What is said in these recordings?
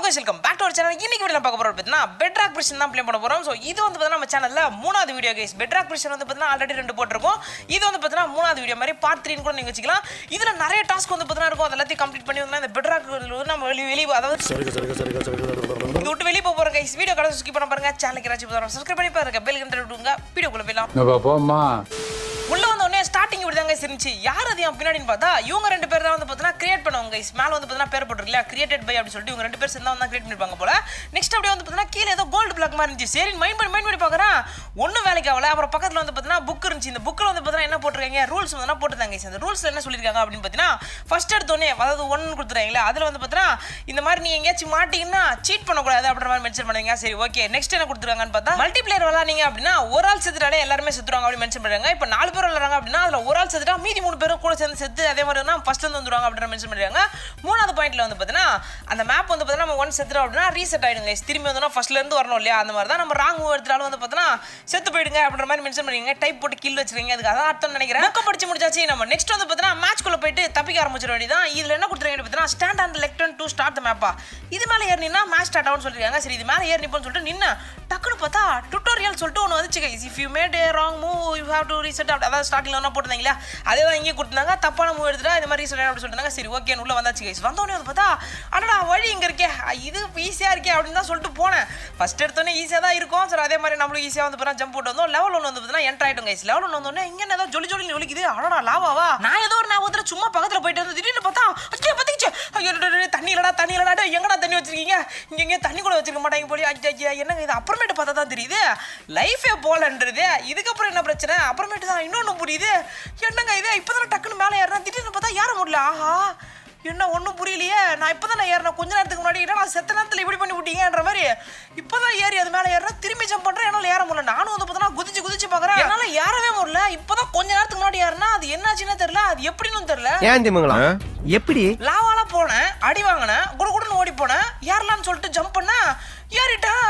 guys welcome back to our channel இன்னைக்கு video பார்க்க போறோம் பார்த்தீங்கன்னா பெட்ராக் பிரிஷன் தான் ப்ளே பண்ண போறோம் ஸோ இது வந்து பார்த்தீங்கன்னா நம்ம சேனல்ல மூணாவது வீடியோ கைஸ் பெட்ராக் பிரிஷன் வந்து பார்த்தீங்கன்னா ஆல்ரெடி ரெண்டு போட்டிருக்கோம் இது வந்து பார்த்தீங்கன்னா மூணாவது வீடியோ மாதிரி பார்ட் த்ரீன்னு கூட நீங்க வச்சுக்கலாம் இதுல நிறைய டாஸ்க் வந்து பார்த்தீங்கன்னா இருக்கும் அது எல்லாத்தையும் கம்ப்ளீட் பண்ணி வந்து இந்த பெட்ராக் நம்ம வெளியே வெளியே அதாவது சரிங்க சரிங்க சரிங்க சரிங்க இது விட்டு வெளியே போக போறோம் கைஸ் வீடியோ கடை ஸ்கிப் பண்ண பாருங்க சேனலுக்கு ஏதாச்சும் போதும் சப்ஸ்கிரைப் பண்ணி பாருங்க பெல் கண்டர் விடுங்க வீடியோக்குள்ள போயிடலாம் நம்ம போம்மா உள்ள வந்த உடனே ஸ்டார்டிங் இப்படி தாங்க இருந்துச்சு யார் அது என் பின்னாடின்னு பார்த்தா இவங்க ரெண்டு பேர் தான் வந்து பார்த்தீங்கன்னா கிரியேட் பண்ணவங்க guys. மேல வந்து பார்த்தீங்கன்னா பேர் போட்டுருக்கல கிரியேட்டட் பை அப்படி சொல்லிட்டு இவங்க ரெண்டு பேர் சேர்ந்து தான் கிரியேட் பண்ணிருப்பாங்க போல நெக்ஸ்ட் அப்படியே வந்து பார்த்தீங்கன்னா கீழே ஏதோ கோல்டு பிளாக் மாதிரி இருந்துச்சு சரி மைண்ட் பண்ணி மைண்ட் பண்ணி பார்க்குறேன் ஒன்றும் வேலைக்கு ஆகல அப்புறம் பக்கத்தில் வந்து பார்த்தீங்கன்னா புக் இருந்துச்சு இந்த புக்கில் வந்து பார்த்தீங்கன்னா என்ன போட்டிருக்காங்க ரூல்ஸ் வந்து போட்டுருந்தாங்க guys. அந்த ரூல்ஸ்ல என்ன சொல்லியிருக்காங்க அப்படின்னு பார்த்தீங்கன்னா ஃபர்ஸ்ட் எடுத்தோடனே அதாவது ஒன்று கொடுத்துறாங்களே அதில் வந்து பார்த்தீங்கன்னா இந்த மாதிரி நீ எங்கேயாச்சும் மாட்டீங்கன்னா சீட் பண்ணக்கூடாது அப்படின்ற மாதிரி மென்ஷன் பண்ணுங்க சரி ஓகே நெக்ஸ்ட் என்ன கொடுத்துருக்காங்கன்னு பார்த்தா மல்டிபிளேயர் விளாட்றீங்க அப்படின்னா ஒரு ஆள் செத்துட்டாலே எல்லாருமே செத்துருவாங்க அப்படின்னு மென்ஷன் பண்ணுறாங்க இப்போ நாலு பேர் விளாட்றாங்க அப்படின்னா அதில் ஒரு ஆள் செத்துட்டா மீதி மூணு பேரும் கூட சேர்ந்து செத்து அதே மாதிரி தான் ஃபர்ஸ்ட் வந்து வந்துருவாங்க அப்படின்னு மென்ஷன் பண்ணுறாங்க மூணாவது பாயிண்ட்ல வந்து பார்த்தீங்கன்னா அந்த மேப் வந்து பார்த்தீங்கன்னா நம்ம ஒன் செத்துறோம் அப்படின்னா ரீசெட் ஆயிடுங்க guys. திரும்பி வந்து ஃபர்ஸ்ட்ல இருந்து வரணும் இல்லையா அந்த மாதிரி தான் நம்ம ராங் மூவ் எடுத்தாலும் வந்து பார்த்தீங்கன்னா செத்து போயிடுங்க அப்படின்ற மாதிரி மென்ஷன் பண்ணுறீங்க டைப் போட்டு கில் வச்சிருக்கீங்க அதுக்கு அதான் அர்த்தம் நினைக்கிறேன் புக்கை படிச்சு முடிச்சாச்சு நம்ம நெக்ஸ்ட் வந்து பார்த்தீங்கன்னா மேட்ச்குள்ள போயிட்டு தப்பிக்க ஆரம்பிச்சிட வேண்டியதான் இதுல என்ன கொடுத்துருங்க பார்த்தீங்கன்னா stand on lectern to start the மேப்பா இது மேலே ஏறினா மேட்ச் ஸ்டார்ட் ஆகும்னு சொல்லிருக்காங்க சரி இது மேலே ஏறி நிப்போம்னு சொல்லிட்டு நின்று டக்குனு பார்த்தா டுட்டோரியல் சொல்லிட்டு ஒன்று வந்துச்சு guys if you made a wrong move you have to reset அதாவது ஸ்டார்டிங்ல ஒன்றா போட்டிருந்தாங்களா அதே தான் இங்கே கொடுத்தாங்க தப்பான மூவ் எடுத்துட்டா இந்த மாதிரி ரீசெட் அப்படி சொல்லிட்டாங்க சரி ஓகே உள்ள வந்தாச்சு கைஸ் வந்தோடனே வந்து பார்த்தா அடடா வழி இங்கே இருக்கே அ, இது ஈஸியாக இருக்கே அப்படின்னு தான் சொல்லிட்டு போனேன் ஃபர்ஸ்ட் எடுத்தோடனே ஈஸியாக தான் இருக்கும் சரி அதே மாதிரி நம்மளும் ஈஸியாக வந்து பார்த்தா ஜம்ப் போட்டு வந்தோம் லெவல் ஒன்று வந்து பார்த்தீங்கன்னா என்ட்ரு ஆகிட்டோம் கைஸ் லெவல் ஒன்று வந்தோடனே இங்கே ஏதோ ஜொலி ஜொலி ஒலிக்குது அடடா லாவாவா நான் ஏதோ ஒரு ஞாபகத்தில் சும்மா பக்கத்தில் போயிட்டு வந்து திடீர்னு பார்த்தா அச்சே பத்திக்கிச்சு ஐயோ டே, டே, டே, தண்ணி இல்லடா தண்ணி இல்லடா டேய், எங்கடா தண்ணி வச்சிருக்கீங்க இங்க எங்கேயும் தண்ணி கூட வச்சிருக்க மாட்டாங்க போலி ஐயா ஐயா என்னங்க இது அப்புறமேட்டு பார்த்தா தான் தெரியுது லைஃபே போலன்றது இதுக்கப்புறம் என்ன பிரச்சனை அப்புறமேட்டு தான் இன்னொன்று புரியுது என்னங்க இது இப்போதான் டக்குன்னு மேலே ஏறினா திடீர்னு பார்த்தா ஏற முடியல ஆஹா என்ன ஒன்றும் புரியலையே நான் இப்போ தான் ஏறினேன் கொஞ்ச நேரத்துக்கு முன்னாடி என்ன நான் செத்த நேரத்தில் இப்படி பண்ணி விட்டீங்கன்ற மாதிரி இப்போ தான் ஏறி அது மேலே ஏறினா திரும்பி ஜம்ப் பண்ணுறேன் என்னால் ஏற முடியல நானும் வந்து பார்த்தா குதிச்சு குதிச்சு பார்க்குறேன் என்னால் ஏறவே முடியல இப்போ தான் கொஞ்ச நேரத்துக்கு முன்னாடி ஏறினா அது என்னாச்சுன்னு தெரியல அது எப்படின்னு தெரியல ஏன் திமுங்களா எப்படி லாவால போனேன் அடி வாங்கினேன் குடு குடுன்னு ஓடி போனேன் ஏறலாம்னு சொல்லிட்டு ஜம்ப் பண்ணேன் ஏறிட்டேன்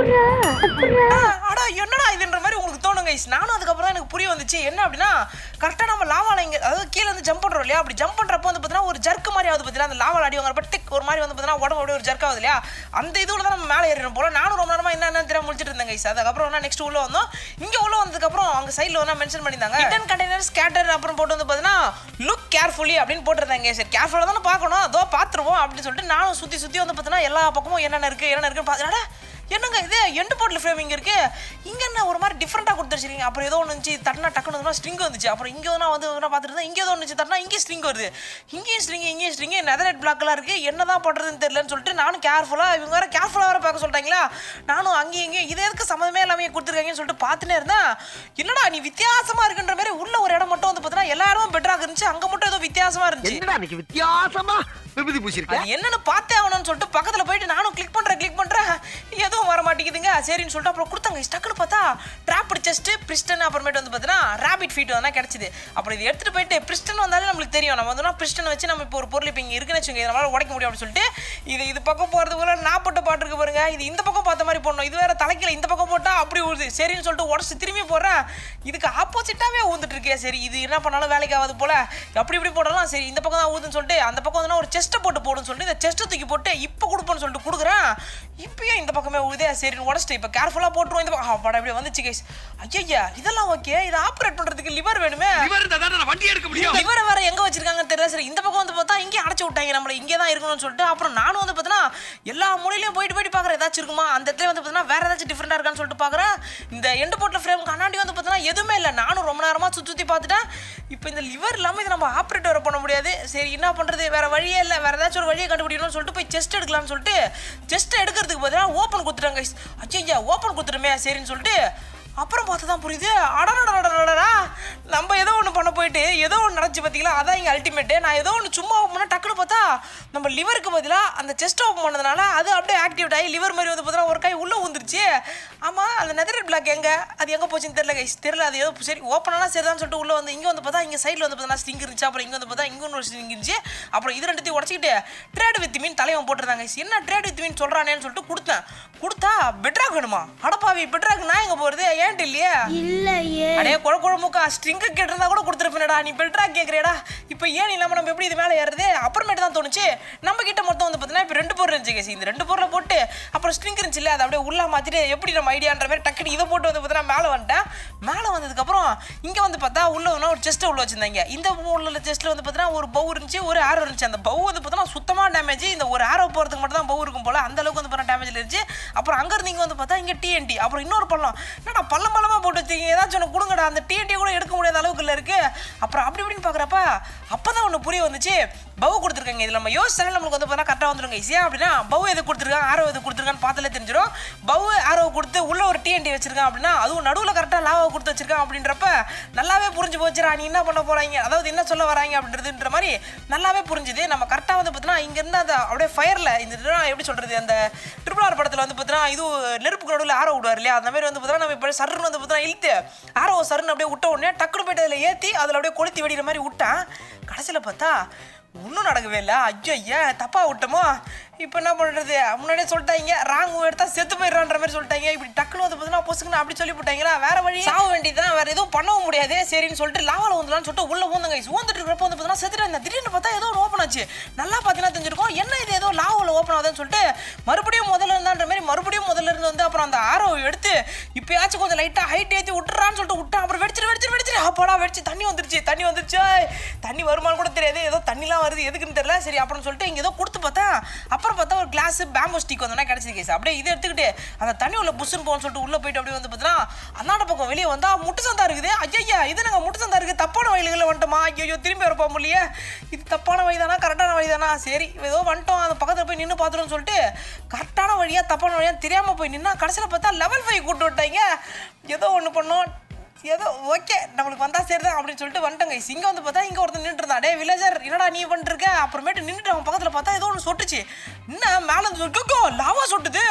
ஆ, அடா என்னடா இதுன்ற மாதிரி உங்களுக்கு தோணும் கைஸ் நானும் அதுக்கப்புறம் தான் எனக்கு புரிய வந்துச்சு என்ன அப்படின்னா கரெக்டாக நம்ம லாவால இங்கே அதாவது கீழே வந்து ஜம்ப் பண்ணுறோம் இல்லையா அப்படி ஜம்ப் பண்ணுறப்போ வந்து பார்த்தீங்கன்னா ஒரு ஜர்க்கு மாதிரி ஆகுது பார்த்தீங்கன்னா அந்த லாவால் அடி வாங்குறப்ப டிக் ஒரு மாதிரி வந்து பார்த்தீங்கன்னா உடம்பு அப்படியே ஒரு ஜர்க் ஆகுது இல்லையா அந்த இதுல தான் நம்ம மேலே ஏறிடும் போல நானும் ரொம்ப நேரமா என்ன என்ன தெரியாம முடிச்சிட்டு இருந்தேன் கைஸ் அதுக்கப்புறம் என்ன நெக்ஸ்ட் உள்ள வந்தோம் இங்கே உள்ள வந்ததுக்கப்புறம் அங்கே சைடில் வந்து மென்ஷன் பண்ணியிருந்தாங்க ஹிடன் கண்டெய்னர் ஸ்கேட்டர் அப்புறம் போட்டு வந்து பார்த்தீங்கன்னா லுக் கேர்ஃபுல்லி அப்படின்னு போட்டிருந்தாங்க சரி கேர்ஃபுல்லாக தானே பார்க்கணும் அதோ பார்த்துருவோம் அப்படின்னு சொல்லிட்டு நானும் சுற்றி சுற்றி வந்து பார்த்தீங்கன்னா எல்லா பக்கமும் என்னென்ன இருக்குது என்னென்ன இருக்குன்னு பார்த்து என்னங்க இது எண்டு போட்டில் ஃப்ரேமிங் இருக்கு இங்க என்ன ஒரு மாதிரி டிஃப்ரெண்டாக கொடுத்துருச்சிருக்கீங்க அப்புறம் ஏதோ ஒன்று இருந்துச்சு தட்டினா டக்குனு ஸ்ட்ரிங் வந்துச்சு அப்புறம் இங்கே ஒன்றா வந்து ஒன்றா பார்த்துட்டு இருந்தா இங்கே ஏதோ ஒன்று இருந்துச்சு தட்டினா இங்கே ஸ்ட்ரிங் வருது இங்கேயும் ஸ்ட்ரிங் இங்கேயும் ஸ்ட்ரிங் நெதர்லைட் பிளாக்லாம் இருக்கு என்னதான் பண்ணுறதுன்னு தெரியலன்னு சொல்லிட்டு நானும் கேர்ஃபுல்லாக இவங்க வேற கேர்ஃபுல்லாக வேற பார்க்க சொல்லிட்டாங்களா நானும் அங்கேயும் இங்கேயும் இது எதுக்கு சம்மந்தமே எல்லாமே கொடுத்துருக்காங்கன்னு சொல்லிட்டு பார்த்துட்டே இருந்தேன் என்னடா நீ வித்தியாசமா இருக்குன்ற மாதிரி உள்ள ஒரு இடம் மட்டும் வந்து பார்த்தீங்கன்னா எல்லா இடமும் பெட்டராக இருந்துச்சு அங்கே மட்டும் ஏதோ வித்தியாசமா இருந்துச்சு என்னடா இன்னைக்கு வித்தியாசமா விபூதி பூசிருக்க அது என்னன்னு பார்த்தே ஆகணும்னு சொல்லிட்டு பக்கத்துல போயிட்டு நானும் கிளிக் பண்றேன் கிளிக் பண்றேன் எதுவும் வர மாட்டேங்குதுங்க சரின்னு சொல்லிட்டு அப்புறம் கொடுத்தாங்க டக்குன்னு பார்த்தா ட்ராப்டு செஸ்ட் பிரிஸ்டன் அப்புறமேட்டு வந்து பார்த்தீங்கன்னா ரேபிட் ஃபீட் வந்து கிடைச்சிது அப்புறம் இது எடுத்துட்டு போயிட்டு பிரிஸ்டன் வந்தாலே நம்மளுக்கு தெரியும் நம்ம வந்து பிரிஸ்டன் வச்சு நம்ம இப்போ ஒரு பொருள் இப்போ இங்கே இருக்குன்னு வச்சுக்கோங்க நம்மளால உடைக்க முடியும் அப்படின்னு சொல்லிட்டு இது இது பக்கம் போறது போல நாப்பட்ட பாட்டு இருக்கு பாருங்க இது இந்த பக்கம் பார்த்த மாதிரி போடணும் இது வேற தலைக்கீழ இந்த பக்கம் போட்டா அப்படி ஊழுது சரின்னு சொல்லிட்டு உடச்சு திரும்பி போடுறேன் இதுக்கு ஆப்போசிட்டாவே ஊந்துட்டு இருக்கே சரி இது என்ன பண்ணாலும் வேலைக்கு ஆகாது போல அப்படி இப்படி போடலாம் சரி இந்த பக்கம் தான் ஊதுன்னு சொல்லிட்டு அந்த பக்கம் வந்து ஒரு செஸ்ட்டை போட்டு போடுன்னு சொல்லிட்டு இந்த செஸ்ட்டை தூக்கி போட்டு இப்போ கொடுப்பேன்னு சொல்லிட்டு கொடுக்குறேன் இப்பயும் இந்த பக்கமே ஊதே சரின்னு உடச்சிட்டு இப்போ கேர்ஃபுல்லாக போட்டுருவோம் இந்த பக்கம் படம் இப்படி வந்துச்சு கைஸ் ஐயா இதெல்லாம் ஓகே இதை ஆப்ரேட் பண்ணுறதுக்கு லிவர் வேணுமே இவர் இருந்தா தானே நான் வண்டி எடுக்க முடியும் இவரை வேற எங்க வச்சிருக்காங்கன்னு தெரியல சரி இந்த பக்கம் வந்து பார்த்தா இங்கே அடைச்சு விட்டாங்க நம்மள இங்கே தான் இருக்கணும்னு சொல்லிட்டு அப்புறம் நானும் வந்து பார்த்தீங்கன்னா எல்லா மூலையிலையும் போயிட்டு போயிட்டு பார்க்குறேன் ஏதாச்சும் இருக்குமா அந்த இடத்துல வந்து பார்த்தீங்கன்னா வேற ஏதாச்சும் டிஃப்ரெண்டாக இருக்கான்னு சொல்லிட்டு பார்க்குறேன் இந்த எண்டு போட்டில் ஃப்ரேம் கண்ணாடி வந்து பார்த்தீங்கன்னா எதுவுமே இல்லை நானும் ரொம்ப நேரமாக சுற்றி சுற்றி பார்த்துட்டேன் இப்போ இந்த லிவர் இல்லாமல் இதை நம்ம ஆப்ரேட் வர பண்ண முடியாது சரி என்ன பண்ணுறது வேற வழியே இல்லை வேற ஏதாச்சும் ஒரு வழியை கண்டுபிடிக்கணும்னு சொல்லிட்டு போய் செஸ்ட் எடுக்கலாம்னு சொல்லிட்டு செஸ்ட் எடுக்கிறதுக்கு பார்த்தீங்கன்னா ஓப்பன் கொடுத்துட்டாங்க ஐயா ஓப்பன் கொடுத்துருமே சரின்னு சொல்லிட்டு அப்புறம் பார்த்து தான் புரியுது அடடடடடடா நம்ம ஏதோ ஒன்று பண்ண போயிட்டு ஏதோ ஒன்று நடந்துச்சு பார்த்தீங்களா அதான் இங்கே அல்டிமேட்டு நான் ஏதோ ஒன்று சும்மா ஓப்பன் பண்ண டக்குன்னு பார்த்தா நம்ம லிவருக்கு பதிலாக அந்த செஸ்ட் ஓப்பன் பண்ணதுனால அது அப்படியே ஆக்டிவேட் ஆகி லிவர் மாதிரி வந்து பார்த்தீங்கன்னா ஒரு கை உள்ளே ஊந்துருச்சு ஆமாம் அந்த நெதரட் பிளாக் எங்கே அது எங்கே போச்சுன்னு தெரியல கைஸ் தெரியல அது ஏதோ சரி ஓப்பனாக சரிதான் சொல்லிட்டு உள்ளே வந்து இங்கே வந்து பார்த்தா இங்கே சைடில் வந்து பார்த்தா ஸ்டிங் இருந்துச்சு அப்புறம் இங்கே வந்து பார்த்தா இங்கே ஒரு ஸ்டிங் இருந்துச்சு அப்புறம் இது ரெண்டுத்தையும் உடச்சிக்கிட்டு ட்ரேட் வித் மீன் தலைவன் போட்டிருந்தாங்க guys. என்ன ட்ரேட் வித் மீன் சொல்கிறானேன்னு சொல்லிட்டு கொடுத்தேன் கொடுத்தா பெட்ராக் வேணுமா அடப்பாவி பெட்ராக் நான் எங்க போறது ஏன்ட்டு இல்லையே இல்லையே அடே குழ குழமுக்கா ஸ்ட்ரிங்கு கேட்டிருந்தா கூட கொடுத்துருப்பேனடா நீ பெட்ராக் கேட்குறியடா இப்போ ஏன் இல்லாமல் நம்ம எப்படி இது மேலே ஏறுறது அப்புறமேட்டு தான் தோணுச்சு நம்ம கிட்ட மொத்தம் வந்து பார்த்தீங்கன்னா இப்போ ரெண்டு பொருள் இருந்துச்சு கேசி இந்த ரெண்டு பொருளை போட்டு அப்புறம் ஸ்ட்ரிங் இருந்துச்சு இல்லை அதை அப்படியே உள்ள மாற்றிட்டு எப்படி நம்ம ஐடியான்ற மாதிரி டக்குனு இதை போட்டு வந்து பார்த்தீங்கன்னா மேலே வந்துட்டேன் மேலே வந்ததுக்கப்புறம் இங்கே வந்து பார்த்தா உள்ள ஒன்றா ஒரு செஸ்ட்டை உள்ள வச்சிருந்தாங்க இந்த உள்ள செஸ்ட்டில் வந்து பார்த்தீங்கன்னா ஒரு பவு இருந்துச்சு ஒரு ஆரோ இருந்துச்சு அந்த பவு வந்து பார்த்தீங்கன்னா சுத்தமாக டேமேஜ் இந்த ஒரு ஆரோ போகிறதுக்கு மட்டும் தான் பவு இருக்கும் போல அந்த அளவுக்கு வந்து பார்த்தா டேமேஜ் இருந்துச்சு அப்புறம் அங்கே இருந்து இங்கே வந்து பார்த்தா இங்கே டிஎன்டி அப்புறம் இன்னொரு பள்ளம் என்னடா பள்ளம் பள்ளமாக போட்டு வச்சிருக்கீங்க ஏதாச்சும் ஒன்று கொடுங்கடா அந்த டிஎன்டி கூட எடுக்க முடியாத அளவுக்கு இல்லை இருக்கு அப்புறம் அப்படி இப்படின்னு பார்க்குறப்ப அப்போ தான் ஒன்று புரிய வந்துச்சு பவு கொடுத்துருக்காங்க இதில் நம்ம யோசிச்சாலே நம்மளுக்கு வந்து பார்த்தா கரெக்டாக வந்துருங்க ஈஸியா அப்படின்னா பவு எது கொடுத்துருக்காங்க ஆரோ எது கொடுத்துருக்கான்னு பார்த்தாலே தெரிஞ்சிடும் பவு ஆரோ கொடுத்து உள்ள ஒரு டிஎன்டி வச்சிருக்கான் அப்படின்னா அதுவும் நடுவில் கரெக்டாக லாவை கொடுத்து வச்சிருக்கான் அப்படின்றப்ப நல்லாவே புரிஞ்சு போச்சுடா நீ என்ன பண்ண போறாங்க அதாவது என்ன சொல்ல வராங்க அப்படின்றதுன்ற மாதிரி நல்லாவே புரிஞ்சுது நம்ம கரெக்டாக வந்து பார்த்தீங்கன்னா இங்கேருந்து அந்த அப்படியே ஃபயரில் இந்த இதெல்லாம் எப்படி சொல்கிறது அந்த ட்ரிபிள் ஆர் படத்தில் வந்து பார்த்தீங்கன்னா இது நெருப்பு நடுவில் ஆரோ விடுவார் இல்லையா அந்த மாதிரி வந்து பார்த்தீங்கன்னா நம்ம இப்போ சருன்னு வந்து பார்த்தீங்கன்னா இழுத்து ஆரோ சருன்னு அப்படியே விட்ட உடனே டக்குனு போயிட்டு அதில் ஏற்றி அதில் அப்படியே கொளுத்தி வெடிக்கிற மாதிரி விட்டான் கடைசியில் பார்த்தா ஒன்றும் நடக்கவே இல்லை ஐயோ ஐயா தப்பாக விட்டோமோ இப்போ என்ன பண்ணுறது முன்னாடியே சொல்லிட்டாங்க ராங் எடுத்தா செத்து போயிடுறான்ற மாதிரி சொல்லிட்டாங்க இப்படி டக்குனு வந்து பார்த்தீங்கன்னா பொசுக்குன்னு அப்படி சொல்லி போட்டாங்களா வேற வழி சாக வேண்டியதுதான் வேற எதுவும் பண்ணவும் முடியாது சரின்னு சொல்லிட்டு லாவால வந்துலான்னு சொல்லிட்டு உள்ள ஊந்துங்க ஊந்துட்டு இருக்கிறப்ப வந்து பார்த்தீங்கன்னா செத்துட்டு இருந்தேன் திடீர்னு பார்த்தா ஏதோ ஒரு ஓப்பன் ஆச்சு நல்லா பார்த்தீங்கன்னா தெரிஞ்சிருக்கும் என்ன இது ஏதோ லாவில் ஓப்பன் ஆகுதுன்னு சொல்லிட்டு மறுபடியும் முதல்ல இருந்தான்ற மாதிரி மறுபடியும் முதல்ல இருந்து வந்து அப்புறம் அந்த ஆரோ எடுத்து இப்பயாச்சும் கொஞ்சம் லைட்டாக ஹைட் ஏற்றி விட்டுறான்னு சொல்லிட்டு விட்டான் அப்புறம் வெடிச்சிரு வெடிச்சிரு வெடிச்சிரு அப்பாடா வெடிச்சு தண்ணி வந்துருச்சு தண்ணி வந்துருச்சு ஐய், தண்ணி வருமானு கூட தெரியாது ஏதோ தண்ணிலாம் வருது எதுக்குன்னு தெரியல சரி அப்புறம் சொல்லிட்டு இங்கே ஏதோ கொடுத்து பார்த்தா அப்புறம் பார்த்தா ஒரு கிளாஸ் பேம்போ ஸ்டிக் வந்தோன்னா கிடச்சிது கேஸ் அப்படியே இதை எடுத்துக்கிட்டு அந்த தண்ணி உள்ள புஷ்ஷுன்னு போகணும்னு சொல்லிட்டு உள்ள போயிட்டு அப்படியே வந்து பார்த்தீங்கன்னா அந்தாண்ட பக்கம் வெளியே வந்தா முட்டு சந்தா இருக்குது ஐயா இது நாங்கள் முட்டு சந்தா இருக்குது தப்பான வழிகளில் வந்துட்டோமா ஐயோ திரும்பி வரப்போ முடியே இது தப்பான வழி தானா கரெக்டான வழி தானா சரி ஏதோ வந்துட்டோம் அந்த பக்கத்தில் போய் நின்று பார்த்துருன்னு சொல்லிட்டு கரெக்டான வழியா தப்பான வழியா தெரியாமல் போய் நின்னா கடைசியில் பார்த்தா லெவல் ஃபைவ் கூட்டு விட்டாங்க ஏதோ ஒன்று பண்ணோம் ஏதோ ஓகே நம்மளுக்கு வந்தா சரி தான் அப்படின்னு சொல்லிட்டு வந்துட்டோங்க இங்கே வந்து பார்த்தா இங்கே ஒருத்தன் நின்றுட்டு இருந்தான் டே வில்லேஜர் என்னடா நீ பண்ணிருக்க அப்புறமேட்டு நின்றுட்டு அவன் பக்கத்தில் பார்த்தா ஏதோ ஒன்று சொட்டுச்சு என்ன மேலே இருந்து சொட்டு லாவா சொட்டுது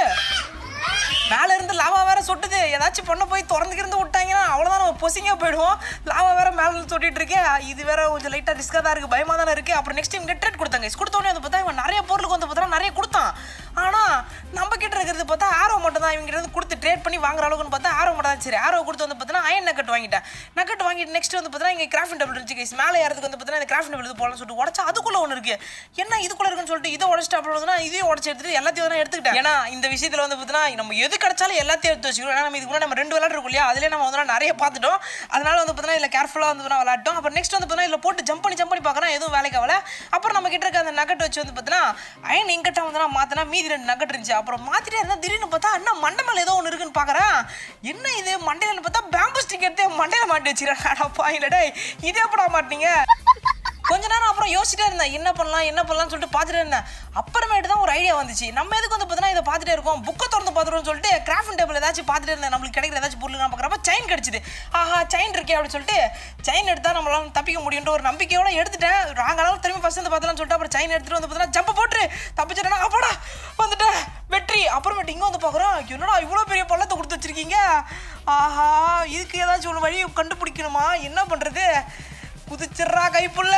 மேலே இருந்து லாவா வேற சொட்டுது ஏதாச்சும் பொண்ணை போய் திறந்துக்கிருந்து விட்டாங்கன்னா அவ்வளோதான் நம்ம பொசிங்க போயிடுவோம் லாவா வேற மேலே இருந்து சொட்டிட்டு இருக்கு இது வேற கொஞ்சம் லைட்டாக ரிஸ்க்காக தான் இருக்குது பயமாக தானே இருக்குது அப்புறம் நெக்ஸ்ட் டைம் ட்ரேட் கொடுத்தாங்க கொடுத்தோடனே வந்து பார்த்தா இவன் நிறைய பொருளுக்கு வந்து பார்த்தா நிறைய கொடுத்தான் ஆனால் நம்ம கிட்ட இருக்கிறது பார்த்தா ஆரோ மட்டும் தான் இவங்க கிட்ட இருந்து கொடுத்து ட்ரேட் பண்ணி வாங்குற அளவுக்குன்னு பார்த்தா ஆரோ மட்டும் தான் சரி ஆரோ கொடுத்து வந்து பார்த்தீங்கன்னா அயன் நக்கட் வாங்கிட்டேன் நக்கட் வாங்கிட்டு நெக்ஸ்ட் வந்து பார்த்தீங்கன்னா இங்கே கிராஃப்ட் டபுள் இருந்துச்சு guys. மேலே ஏறதுக்கு வந்து பார்த்தீங்கன்னா இந்த கிராஃப்ட் டபுள் இது போகலாம்னு சொல்லிட்டு உடச்சா அதுக்குள்ள ஒன்று இருக்கு என்ன இதுக்குள்ள இருக்குன்னு சொல்லிட்டு இதை உடச்சிட்டு அப்புறம் வந்து நான் இதையும் உடச்சி எடுத்துட்டு எல்லாத்தையும் வந்து எடுத்துக்கிட்டேன் ஏன்னா இந்த விஷயத்தில் வந்து பார்த்தீங்கன்னா நம்ம எது கிடைச்சாலும் எல்லாத்தையும் எடுத்து வச்சுக்கணும் ஏன்னா நம்ம இதுக்கு முன்னாடி நம்ம ரெண்டு விளையாட்டு இருக்கும் இல்லையா அதிலே நம்ம வந்து நிறைய பார்த்துட்டோம் அதனால வந்து பார்த்தீங்கன்னா இதில் கேர்ஃபுல்லாக வந்து பார்த்தீங்கன்னா விளையாட்டோம் அப்புறம் நெக்ஸ்ட் வந்து பார்த்தீங்கன்னா இதில் போட்டு ஜம்ப் பண்ணி ஜம்ப் பண்ணி பார்க்குறோம் எதுவும் வேலைக்கு ஆகல அப்புறம் நம்ம கிட்ட இருக்க அந்த நகட் வச்சு வந்து பார்த்தீங்கன்னா அயன் இங்கட்டா வந்து நான் மாற்றினா மீதி ரெண்டு நகட் இருந்துச்சு அப்புறம் மாற்றிட்டே இருந்தால் திடீர்னு பார்த்தா அண்ணா மண்டை மேலே ஏதோ ஒன்று இருக்குன்னு பார்க்குறேன் என்ன இது மண்டையில் பார்த்தா பேம்பு ஸ்டிக் எடுத்து மண்டையில் மாட்டி வச்சுக்கிறேன் அடப்பா இல்லடா இதே எப்படா மாட்டீங்க கொஞ்ச நேரம் அப்புறம் யோசிச்சுட்டே இருந்தேன் என்ன பண்ணலாம் என்ன பண்ணலாம்னு சொல்லிட்டு பார்த்துட்டே இருந்தேன் அப்புறமேட்டு தான் ஒரு ஐடியா வந்துச்சு நம்ம எதுக்கு வந்து பார்த்தீங்கன்னா இதை பார்த்துட்டே இருக்கோம் புக்கை திறந்து பார்த்துருவோம்னு சொல்லிட்டு கிராஃப்ட் டேபிள் ஏதாச்சும் பார்த்துட்டே இருந்தேன் நம்மளுக்கு கிடைக்கிற ஏதாச்சும் பொருள் நான் பார்க்குறப்ப செயின் கிடச்சிது ஆஹா செயின் இருக்கே அப்படின்னு சொல்லிட்டு செயின் எடுத்தால் நம்மளால தப்பிக்க முடியுன்ற ஒரு நம்பிக்கையோட எடுத்துட்டேன் ராங்களாலும் திரும்பி ஃபஸ்ட் வந்து பார்த்தலாம்னு சொல்லிட்டு அப்புறம் செயின் எடுத்துட்டு வந்து பார்த்தீங்கன்னா ஜம்ப போட்டு தப்பிச்சிட்டேன்னா அப்படா வந்துட்டேன் வெற்றி அப்புறமேட்டு இங்கே வந்து பார்க்குறோம் என்னடா இவ்வளோ பெரிய பள்ளத்தை கொடுத்து வச்சிருக்கீங்க ஆஹா இதுக்கு ஏதாச்சும் ஒரு வழி கண்டுபிடிக்கணுமா என்ன பண்ணுறது குதிச்சிடுறா கைப்புள்ள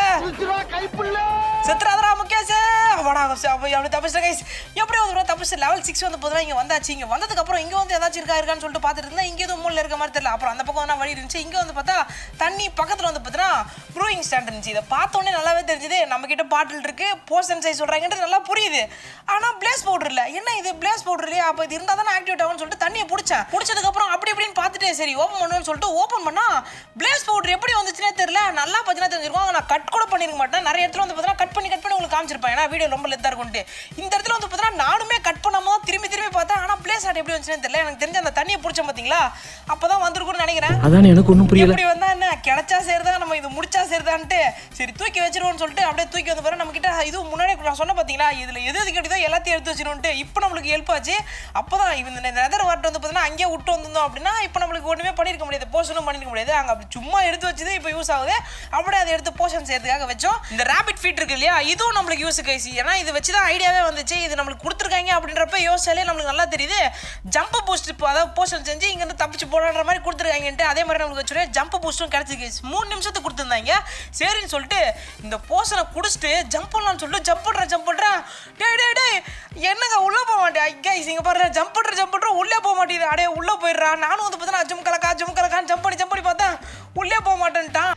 செத்துறாதரா முகேஷ் அவடா அப்படி அப்படி தப்பிச்சு கைஸ் எப்படி வந்து தப்பிச்சு லெவல் சிக்ஸ் வந்து போதுனா இங்கே வந்தாச்சு இங்கே வந்ததுக்கு அப்புறம் இங்கே வந்து ஏதாச்சும் இருக்கா இருக்கான்னு சொல்லிட்டு பார்த்துட்டு இருந்தா இங்கே எதுவும் மூலையில் இருக்க மாதிரி தெரியல அப்புறம் அந்த பக்கம் வேணா வழி இருந்துச்சு இங்கே வந்து பார்த்தா தண்ணி பக்கத்தில் வந்து பார்த்தீங்கன்னா ப்ரூயிங் ஸ்டாண்ட் இருந்துச்சு இதை பார்த்தோன்னே நல்லாவே தெரிஞ்சுது நம்ம கிட்ட பாட்டில் இருக்கு போர்ஷன் சைஸ் சொல்கிறாங்கன்றது நல்லா புரியுது ஆனால் பிளேஸ் பவுடர் இல்லை என்ன இது பிளேஸ் பவுடர் இல்லையா அப்போ இது இருந்தால் தானே ஆக்டிவேட் ஆகும்னு சொல்லிட்டு தண்ணியை பிடிச்சேன் பிடிச்சதுக்கப்புறம் அப்படி இப்படின்னு பார்த்துட்டு சரி ஓப்பன் பண்ணுன்னு சொல்லிட்டு ஓப்பன் பண்ணா பிளேஸ் பவுடர் எப்படி வந்துச்சுன்னே தெரியல நல்லா பார்த்தீங்கன்னா தெரிஞ்சிருக்கும் நான் கட் கூட பண்ணிருக்க மாட்டேன் நிறைய இடத்துல வந்து பார்த்தீங்கன்னா கட் பண்ணி கட் பண்ணி உங்களுக்கு காமிச்சிருப்பேன் ஏன்னா வீடியோ ரொம்ப லெத்தாக இருக்கும்ட்டு இந்த இடத்துல வந்து பார்த்தீங்கன்னா நானுமே கட் பண்ணாம தான் திரும்பி திரும்பி பார்த்தேன் ஆனால் பிளேஸ் ஆட் எப்படி வந்துச்சுன்னே தெரியல எனக்கு தெரிஞ்ச அந்த தண்ணியை பிடிச்சேன் பார்த்தீங்களா அப்போ தான் வந்திருக்கும்னு நினைக்கிறேன் அதான் எனக்கு ஒன்றும் புரியல எப்படி வந்தா என்ன கிடைச்சா சரிதா நம்ம இது முடிச்சா சரிதான்ட்டு சரி தூக்கி வச்சிருவோம்னு சொல்லிட்டு அப்படியே தூக்கி வந்து பாரு நம்ம கிட்ட இது முன்னாடி நான் சொன்ன பாத்தீங்களா இதுல எது எது கிடைத்தோ எல்லாத்தையும் எடுத்து வச்சிருவோம்ட்டு இப்போ நம்மளுக்கு ஹெல்ப் ஆச்சு அப்பதான் இந்த நெதர் வார்ட் வந்து பார்த்தீங்கன்னா அங்கேயே விட்டு வந்திருந்தோம் அப்படின்னா இப்போ நம்மளுக்கு ஒண்ணுமே பண்ணிருக்க முடியாது போஷனும் பண்ணிருக்க முடியாது அங்க அப்படி சும்மா எடுத்து வச்சது இப்போ யூஸ் ஆகுது அப்படியே அதை எடுத்து போஷன் செய்யறதுக்காக வச்சோம் இந்த ரேபிட் ஃபீட் இருக்கு இல்லையா இதுவும் நம்மளுக்கு யூஸ் கைசி ஏன்னா இது வச்சு தான் ஐடியாவே வந்துச்சு இது நம்மளுக்கு கொடுத்துருக்காங்க அப்படின்றப்ப யோசிச்சாலே நம்மளுக்கு நல்லா தெரியுது ஜம்ப் பூஸ்ட் இப்போ அதாவது போஸ்டர் செஞ்சு இங்கேருந்து தப்பிச்சு போடான்ற மாதிரி கொடுத்துருக்காங்கன்ட்டு அதே மாதிரி நம்மளுக்கு வச்சுருவேன் ஜம்ப் பூஸ்ட்டும் கிடச்சிருக்கு மூணு நிமிஷத்துக்கு கொடுத்துருந்தாங்க சரின்னு சொல்லிட்டு இந்த போஸ்டரை குடிச்சிட்டு ஜம்ப் பண்ணலாம்னு சொல்லிட்டு ஜம்ப் பண்ணுறேன் ஜம்ப் பண்ணுறேன் டேய் டேய் டேய் என்னங்க உள்ளே போக மாட்டேன் ஐயா இங்கே பாரு ஜம்ப் பண்ணுற ஜம்ப் பண்ணுற உள்ளே போக மாட்டேங்குது அடே உள்ளே போயிடுறா நானும் வந்து பார்த்தா ஜம் கலக்கா ஜம் கலக்கான்னு ஜம்ப் பண்ணி ஜம்ப் பண்ணி பார்த்தேன் உள்ளே போக மாட்டேன்ட்டான்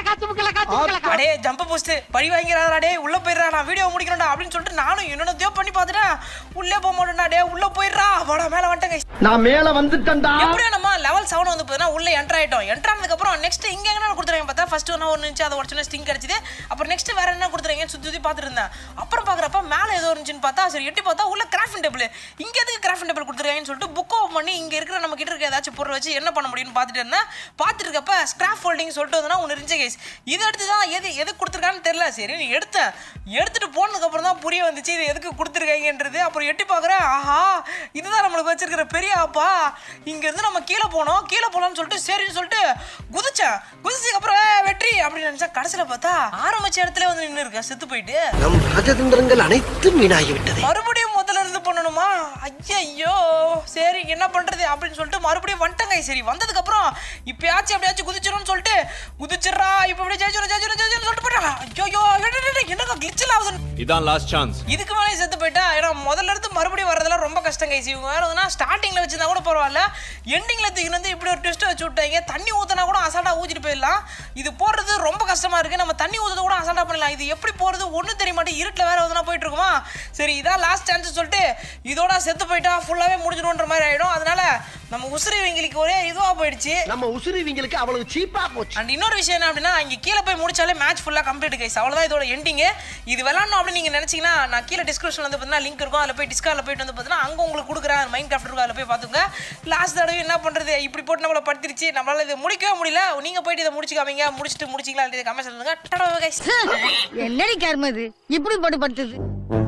அடே ஜம்ப் போஸ்ட் பழி வாங்கிறாடா டே உள்ள போயிடுறா நான் வீடியோ முடிக்கிறேன்டா அப்படின்னு சொல்லிட்டு நானும் என்னென்னத்தையோ பண்ணி பார்த்துட்டேன் உள்ளே போக மாட்டேன்டா டே உள்ள போயிடுறா வாடா மேல வந்துட்டேன் guys. நான் மேல வந்துட்டேன்டா எப்படியோ நம்ம லெவல் செவன் வந்து பார்த்தீங்கன்னா உள்ள என்டர் ஆயிட்டோம் என்டர் ஆனதுக்கு அப்புறம் நெக்ஸ்ட் இங்க என்ன கொடுத்துருங்க பார்த்தா ஃபர்ஸ்ட் ஒன்று ஒன்று இருந்துச்சு அதை உடச்சுனா ஸ்டிங் கிடைச்சது அப்புறம் நெக்ஸ்ட் வேற என்ன கொடுத்துருங்க சுத்தி சுத்தி பார்த்துட்டு இருந்தேன் அப்புறம் பார்க்குறப்ப மேலே ஏதோ இருந்துச்சுன்னு பார்த்தா சரி எட்டி பார்த்தா உள்ள கிராஃப்ட் டேபிள் இங்க எதுக்கு கிராஃப்ட் டேபிள் கொடுத்துருக்காங்கன்னு சொல்லிட்டு புக் ஓப்பன் பண்ணி இங்க இருக்கிற நம்ம கிட்ட இருக்க ஏதாச்சும் பொருள் வச்சு என்ன பண்ண முடியும்னு பார்த்துட்டு இருந்தேன் பார்த்துட்டு இருக்கப்ப ஸ்கிராப் ஃபோல்டிங் சொல்லிட்டு வந்து ஒன்று இருந்துச்சு கேஸ் இதை எடுத்து தான் எது எது கொடுத்துருக்கான்னு தெரியல சரி நீ எடுத்தேன் எடுத்துட்டு போனதுக்கு அப்புறம் தான் புரிய வந்துச்சு இது எதுக்கு கொடுத்துருக்காங்கன்றது அப்புறம் எட்டி பார்க்குறேன் ஆஹா இதுதான் நம்மளுக்கு வச்சிருக்கிற பெரிய ஆப்பா இங்க இருந்து நம்ம கீழே போனோம் கீழே போலாம்னு சொல்லிட்டு சரின்னு சொல்லிட்டு குதிச்சேன் குதிச்சதுக்கு அப்புறம் "ஏய், வெற்றி அப்படின்னு நினைச்சா கடைசியில பார்த்தா ஆரம்பிச்ச இடத்துல வந்து நின்று இருக்கேன் செத்து போயிட்டு நம் ராஜதந்திரங்கள் அனைத்தும் வீணாகி விட்டது மறுபடியும் முதல்ல இருந்து பண்ணணுமா ஐயோ சரி என்ன பண்றது அப்படின்னு சொல்லிட்டு மறுபடியும் வந்துட்டங்க சரி வந்ததுக்கு அப்புறம் இப்பயாச்சும் எப்படியாச்சும் குதிச்சிரும்னு சொல்லிட்டு குதிச்சிடுறா இப்ப இப்படி ஜெயிச்சிரும் ஜெயிச்சிரும் ஜெயிச்சிரும் சொல்லிட்டு போயிட்டாங்க ஐயோ என்னங்க கிளிச்சல் ஆகுது இதான் லாஸ்ட் சான்ஸ் இதுக்கு மேலே செத்து போயிட்டா ஏன்னா முதல்ல இருந்து மறுபடியும் வரதெல்லாம் ரொம்ப கஷ்டம் கைசி இவங்க வேற எதுனா ஸ்டார்டிங்ல வச்சிருந்தா கூட பரவாயில்ல எண்டிங்ல தூக்கி வந்து இப்படி ஒரு ட்விஸ்ட் வச்சு விட்டாங்க தண்ணி ஊத்தினா கூட அசால்ட்டா ஊத்திட்டு போயிடலாம் இது போடுறது ரொம்ப கஷ்டமா இருக்கு நம்ம தண்ணி ஊத்துறது கூட அசால்ட்டா பண்ணலாம் இது எப்படி போறது ஒன்றும் தெரிய மாட்டேன் இருட்டில் வேற எதுனா போயிட்டு இருக்குமா சரி இதான் லாஸ்ட் சான்ஸ் சொல்லிட்டு இதோட செத்து போயிட்டா ஃபுல்லாவே முடிஞ்சிடும்ன்ற மாதிரி ஆயிடும் அதனால நம்ம உசிறி வெங்கிலிக்கு ஒரே இதுவா போயிடுச்சு நம்ம உசுருவிங்களுக்கு அவ்வளவு சீப்பா போச்சு அண்ட் இன்னொரு விஷயம் என்ன அப்படின்னா இங்கே கீழே போய் முடிச்சாலே மேட்ச் ஃபுல்லாக கம்ப்ளீட் கைஸ் அவ்வளோதான் இதோட எண்டிங்கு இது விளாடணும் அப்படின்னு நீங்கள் நினச்சிங்கன்னா நான் கீழே டிஸ்கிரிப்ஷன் வந்து பார்த்தீங்கன்னா லிங்க் இருக்கும் அதில் போய் டிஸ்காரில் போயிட்டு வந்து பார்த்தீங்கன்னா அங்கே உங்களுக்கு கொடுக்குறேன் மைண்ட் கிராஃப்ட் இருக்கும் அதில் போய் பார்த்துங்க லாஸ்ட் தடவை என்ன பண்ணுறது இப்படி போட்டு நம்மளை படுத்திருச்சு நம்மளால இதை முடிக்கவே முடியல நீங்கள் போயிட்டு இதை முடிச்சுக்காமீங்க முடிச்சுட்டு முடிச்சிங்களா கமெண்ட் சொல்லுங்க கைஸ் என்னடி கர்மது இப்படி போட்டு படுத்துது